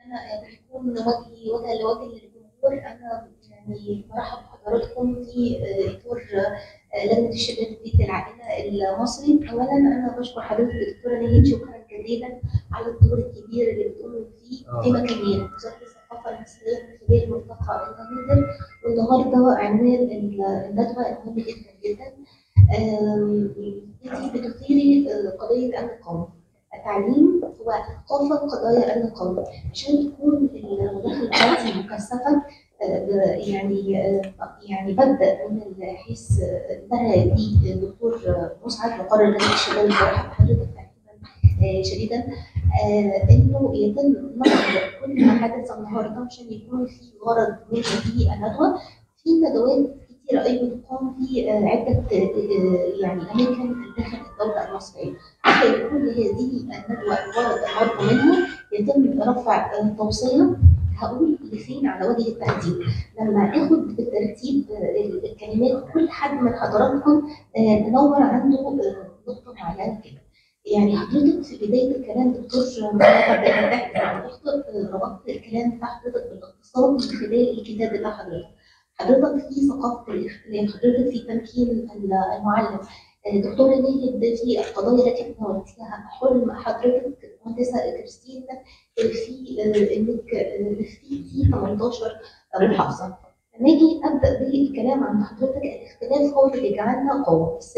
انا بيكون وجهي وجها لوجه للجمهور انا يعني برحب بحضراتكم في دكتور لجنه الشباب في بيت العائله المصري اولا انا بشكر حضرتك الدكتوره نهيد شكرا جزيلا على الدور الكبير اللي بتقوموا فيه في مكانين وزاره الثقافه المصريه من خلال ملتقى النماذج والنهارده عنوان الندوه مهم جدا جدا انت بتثيري قضيه امن القومي التعليم وثقافه قضايا امن القومي عشان تكون المداخله بتاعتي مكثفه يعني يعني ببدا من حيث انتهى بي الدكتور مسعد مقرر لجنه الشباب برحب بحضرتك تقريبا شديدا انه يتم نقد كل ما حدث النهارده عشان يكون في غرض من هذه الندوه في ندوات كثيره ايضا تقام في عده يعني اماكن داخل الدوله المصريه حتى يكون لهذه الندوه الغرض الغرض منها يتم رفع توصيه هقول لفين على وجه التحديد لما اخد بالترتيب الكلمات كل حد من حضراتكم نور عنده نقطه معينه كده يعني حضرتك في بدايه الكلام دكتور ربطت الكلام بتاع حضرتك بالاقتصاد من خلال الكتاب بتاع حضرتك حضرتك في ثقافه الاختلاف حضرتك في تمكين المعلم دكتورة ناهد في القضايا التي تناولتيها حلم حضرتك مهندسة كريستين في انك لفيتي 18 محافظة. لما اجي ابدا بالكلام عن حضرتك الاختلاف هو اللي بيجعلنا قوة بس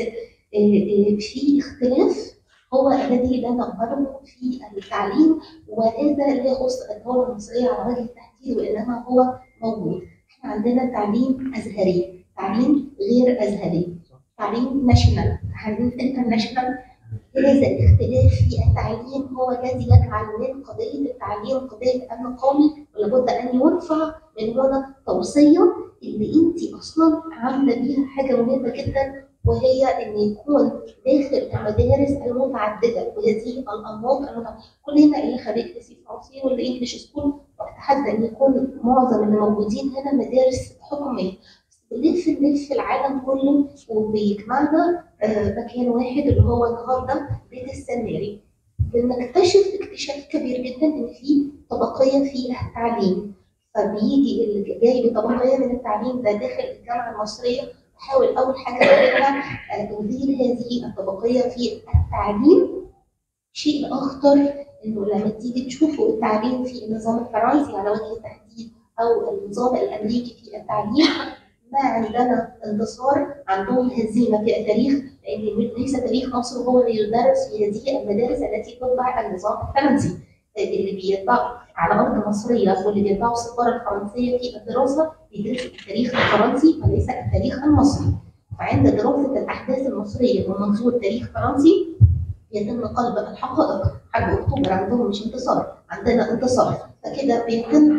في اختلاف هو الذي لا نقبله في التعليم وهذا لا يخص الدولة المصرية على وجه التحديد وانما هو موجود. احنا عندنا تعليم ازهري، تعليم غير ازهري. تعليم ناشونال تعليم انترناشونال هذا الاختلاف في التعليم هو الذي يجعل من قضيه التعليم قضيه امن قومي ولابد ان يرفع من هنا توصيه اللي انت اصلا عامله بيها حاجه مهمه جدا وهي ان يكون داخل المدارس المتعدده وهذه الانماط المتعدده كلنا اللي خريج سي فرنسي واللي انجلش سكول اتحدى ان يكون معظم اللي موجودين هنا مدارس حكوميه بنلف نلف العالم كله وبيجمعنا مكان واحد اللي هو النهارده بيت السناري بنكتشف اكتشاف كبير جدا ان في طبقيه في التعليم فبيجي اللي جاي بطبقيه من التعليم ده داخل الجامعه المصريه بحاول اول حاجه اعملها تغيير هذه الطبقيه في التعليم شيء اخطر انه لما تيجي تشوفوا التعليم في النظام الفرنسي على وجه التحديد او النظام الامريكي في التعليم ما عندنا انتصار عندهم هزيمه في التاريخ لان ليس تاريخ مصر هو اللي يدرس في هذه المدارس التي تتبع النظام الفرنسي اللي بيتبعوا على ارض مصريه واللي بيتبعوا السفاره الفرنسيه في الدراسه بيدرسوا التاريخ الفرنسي وليس التاريخ المصري فعند دراسه الاحداث المصريه من منظور تاريخ فرنسي يتم قلب الحقائق حرب اكتوبر عندهم مش انتصار عندنا انتصار فكده بيتم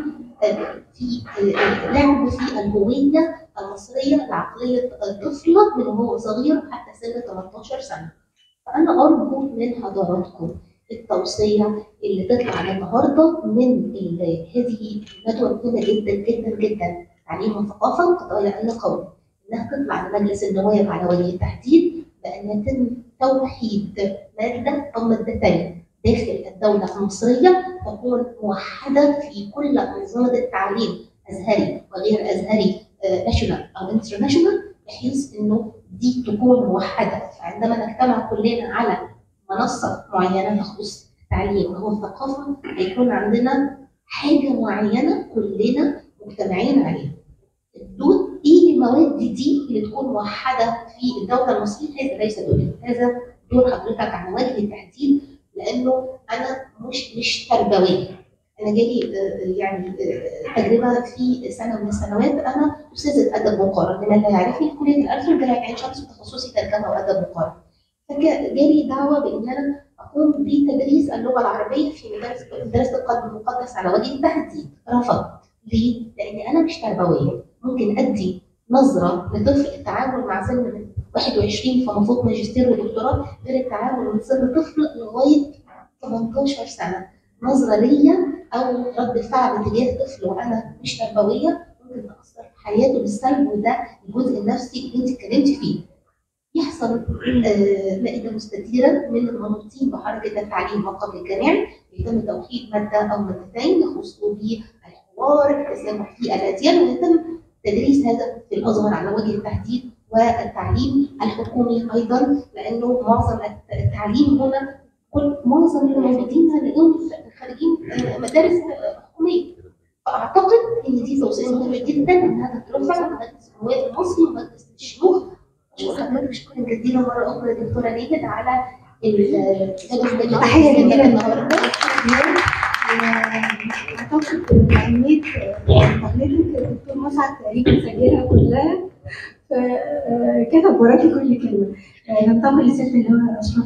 في لعب في الهويه المصريه لعقليه الطفل من وهو صغير حتى سن 18 سنه. فانا ارجو من حضراتكم التوصيه اللي تطلع النهارده من هذه الندوه مهمه جدا جدا جدا تعليم وثقافه قضايا امن قومي انها تطلع لمجلس النواب على وجه التحديد بان يتم توحيد ماده او مادتين داخل الدوله المصريه تكون موحده في كل انظمه التعليم ازهري وغير ازهري ناشونال او انترناشونال بحيث انه دي تكون موحده فعندما نجتمع كلنا على منصه معينه تخص التعليم وهو الثقافه هيكون عندنا حاجه معينه كلنا مجتمعين عليها. الدود ايه المواد دي اللي تكون موحده في الدوله المصريه هذا ليس دوري هذا دور حضرتك على وجه التحديد لانه انا مش مش تربويه انا جالي يعني تجربه في سنه من السنوات انا استاذه ادب مقارن لمن لا يعرفني في كليه الالف جامعه عين شمس وتخصصي ترجمه وادب مقارن فجالي دعوه بان انا اقوم بتدريس اللغه العربيه في مدرسه مدرسه القلب المقدس على وجه التحديد رفضت ليه؟ لان انا مش تربويه ممكن ادي نظره لطفل التعامل مع سن 21 فما فوق ماجستير ودكتوراه غير التعامل مع سن طفل لغايه 18 سنه نظره ليا او رد فعل تجاه طفل وانا مش تربويه ممكن تاثر في حياته بالسلب وده الجزء النفسي اللي انت اتكلمتي فيه. يحصل آه مائده مستديره من المنوطين بحركه التعليم ما قبل الجامعي يتم توحيد ماده او مادتين يخصوا بالحوار التسامح في الاديان ويتم تدريس هذا في الازهر على وجه التحديد والتعليم الحكومي ايضا لانه معظم التعليم هنا كل معظم اللي موجودين هنلاقيهم خارجين مدارس حكوميه فاعتقد ان دي توصيه مهمه جدا انها تترفع على مجلس النواب المصري ومجلس الشيوخ اشكر حضرتك شكرا جزيلا مره اخرى دكتوره نيجد على تحيه جميله النهارده اعتقد اهميه مقابلتك الدكتور مسعد تقريبا سجلها كلها فكتب وراكي كل كلمه ننتقل لسياده اللواء اشرف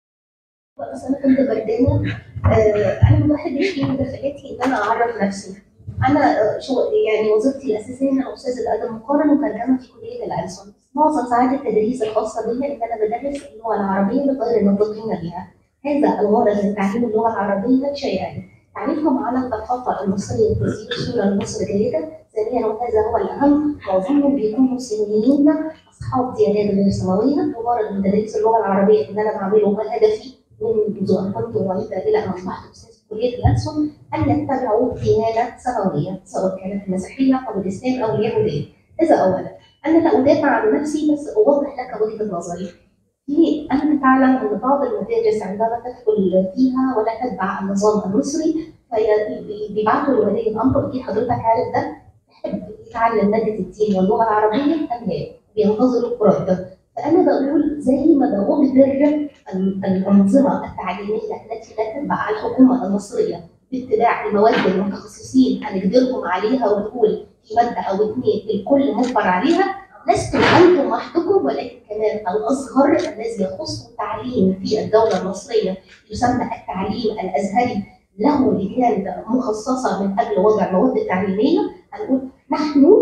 بس انا كنت بردانه انا ما بحبش في مداخلاتي ان انا اعرف نفسي انا شو يعني وظيفتي الاساسيه ان انا استاذ الادب المقارن وترجمه في كليه الألسن معظم ساعات التدريس الخاصه بي ان انا بدرس اللغه العربيه لغير الناطقين بها هذا الغرض من تعليم اللغه العربيه شيئان تعريفهم على الثقافه المصريه تزيد صوره لمصر جيده ثانيا وهذا هو الاهم معظمهم بيكونوا سنيين اصحاب ديانات غير سماويه الغرض من تدريس اللغه العربيه ان انا بعمله هدفي منذ ان كنت معيده الى ان اصبحت استاذ في كليه الألسن ان يتبعوا ديانه سماويه سواء كانت المسيحيه او الاسلام او اليهوديه هذا اولا انا لا ادافع عن نفسي بس اوضح لك وجهه نظري في انت تعلم ان بعض المدارس عندما تدخل فيها ولا تتبع النظام المصري فبيبعتوا لولي الامر ودي حضرتك عارف ده تحب يتعلم ماده الدين واللغه العربيه ام لا بينتظروا رد فانا بقول زي ما بأجبر الانظمه التعليميه التي لا تتبع الحكومه المصريه باتباع المواد المتخصصين هنجبرهم عليها ونقول في ماده او اثنين الكل مجبر عليها لستم انتم وحدكم ولكن كمان الازهر الذي يخص التعليم في الدوله المصريه يسمى التعليم الازهري له لجان مخصصه من اجل وضع مواد تعليميه هنقول نحن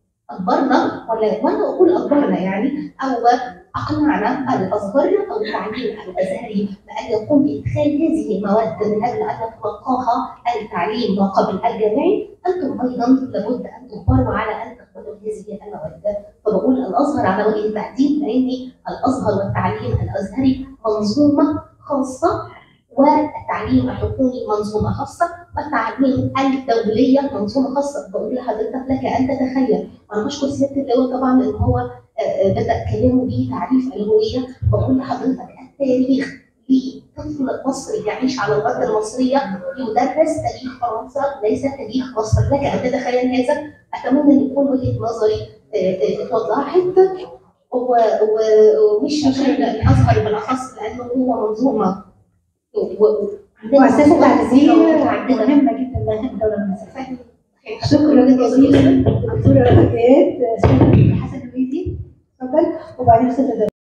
اجبرنا ولا وانا اقول اجبرنا يعني او اقنعنا الازهر او التعليم الازهري بان يقوم بادخال هذه المواد من اجل ان يتلقاها التعليم ما قبل الجامعي انتم ايضا لابد ان تجبروا على ان تقبلوا هذه المواد فبقول الازهر على وجه التحديد لان الازهر والتعليم الازهري منظومه خاصه والتعليم الحكومي منظومه خاصه والتعليم الدوليه منظومه خاصه بقول لحضرتك لك ان تتخيل وانا بشكر سياده اللواء طبعا ان هو بدا كلامه بتعريف الهويه بقول لحضرتك التاريخ لطفل مصري يعيش على الارض المصريه يدرس تاريخ فرنسا ليس تاريخ مصر لك ان تتخيل هذا اتمنى ان يكون وجهه نظري اتوضحت ومش عشان الازهر بالاخص لانه هو منظومه مؤسسه تعليميه مهمه جدا داخل الدوله المصريه شكرا جزيلا دكتوره حكايات حسن البيتي اتفضل وبعدين استاذه